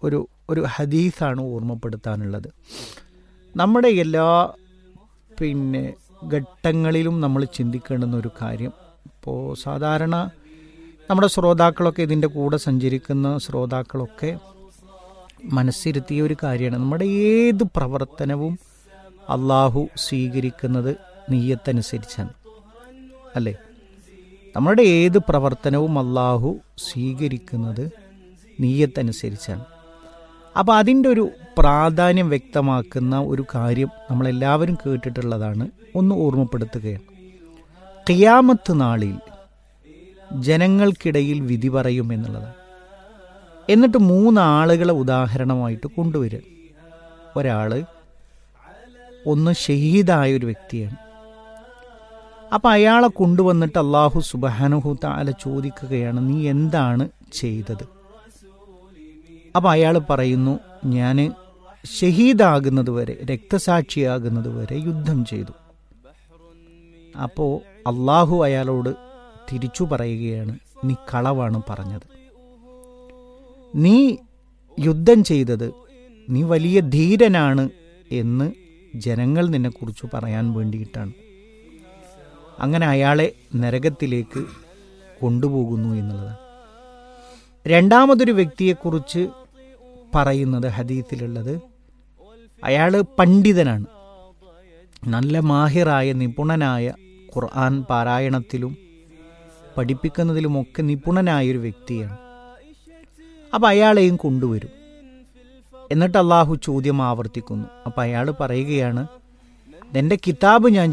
ഒരു ഒരു ഹദീസാണ് ഓർമ്മപ്പെടുത്താനുള്ളത് നമ്മുടെ എല്ലാ പിന്നെ ഘട്ടങ്ങളിലും നമ്മൾ ചിന്തിക്കേണ്ടുന്ന ഒരു കാര്യം ഇപ്പോൾ സാധാരണ നമ്മുടെ ശ്രോതാക്കളൊക്കെ ഇതിൻ്റെ കൂടെ സഞ്ചരിക്കുന്ന ശ്രോതാക്കളൊക്കെ മനസ്സിരുത്തിയ ഒരു കാര്യമാണ് നമ്മുടെ ഏത് പ്രവർത്തനവും അള്ളാഹു സ്വീകരിക്കുന്നത് നീയത്തനുസരിച്ചാണ് അല്ലേ നമ്മുടെ ഏത് പ്രവർത്തനവും അള്ളാഹു സ്വീകരിക്കുന്നത് നീയത്തനുസരിച്ചാണ് അപ്പോൾ അതിൻ്റെ ഒരു പ്രാധാന്യം വ്യക്തമാക്കുന്ന ഒരു കാര്യം നമ്മളെല്ലാവരും കേട്ടിട്ടുള്ളതാണ് ഒന്ന് ഓർമ്മപ്പെടുത്തുകയാണ് ഖിയാമത്ത് നാളിൽ ജനങ്ങൾക്കിടയിൽ വിധി പറയും എന്നുള്ളതാണ് എന്നിട്ട് മൂന്നാളുകളെ ഉദാഹരണമായിട്ട് കൊണ്ടുവരിക ഒരാൾ ഒന്ന് ഷഹീദായ ഒരു വ്യക്തിയാണ് അപ്പം അയാളെ കൊണ്ടുവന്നിട്ട് അള്ളാഹു സുബാനുഹു താല ചോദിക്കുകയാണ് നീ എന്താണ് ചെയ്തത് അപ്പം അയാൾ പറയുന്നു ഞാൻ ഷഹീദാകുന്നത് വരെ രക്തസാക്ഷിയാകുന്നത് വരെ യുദ്ധം ചെയ്തു അപ്പോൾ അള്ളാഹു അയാളോട് തിരിച്ചു പറയുകയാണ് നീ കളവാണ് പറഞ്ഞത് നീ യുദ്ധം ചെയ്തത് നീ വലിയ ധീരനാണ് എന്ന് ജനങ്ങൾ നിന്നെക്കുറിച്ച് പറയാൻ വേണ്ടിയിട്ടാണ് അങ്ങനെ അയാളെ നരകത്തിലേക്ക് കൊണ്ടുപോകുന്നു എന്നുള്ളതാണ് രണ്ടാമതൊരു വ്യക്തിയെക്കുറിച്ച് പറയുന്നത് ഹദീത്തിലുള്ളത് അയാൾ പണ്ഡിതനാണ് നല്ല മാഹിറായ നിപുണനായ ഖുർആൻ പാരായണത്തിലും പഠിപ്പിക്കുന്നതിലുമൊക്കെ നിപുണനായ ഒരു വ്യക്തിയാണ് അപ്പം അയാളെയും കൊണ്ടുവരും എന്നിട്ട് അള്ളാഹു ചോദ്യം ആവർത്തിക്കുന്നു അപ്പം അയാൾ പറയുകയാണ് എൻ്റെ കിതാബ് ഞാൻ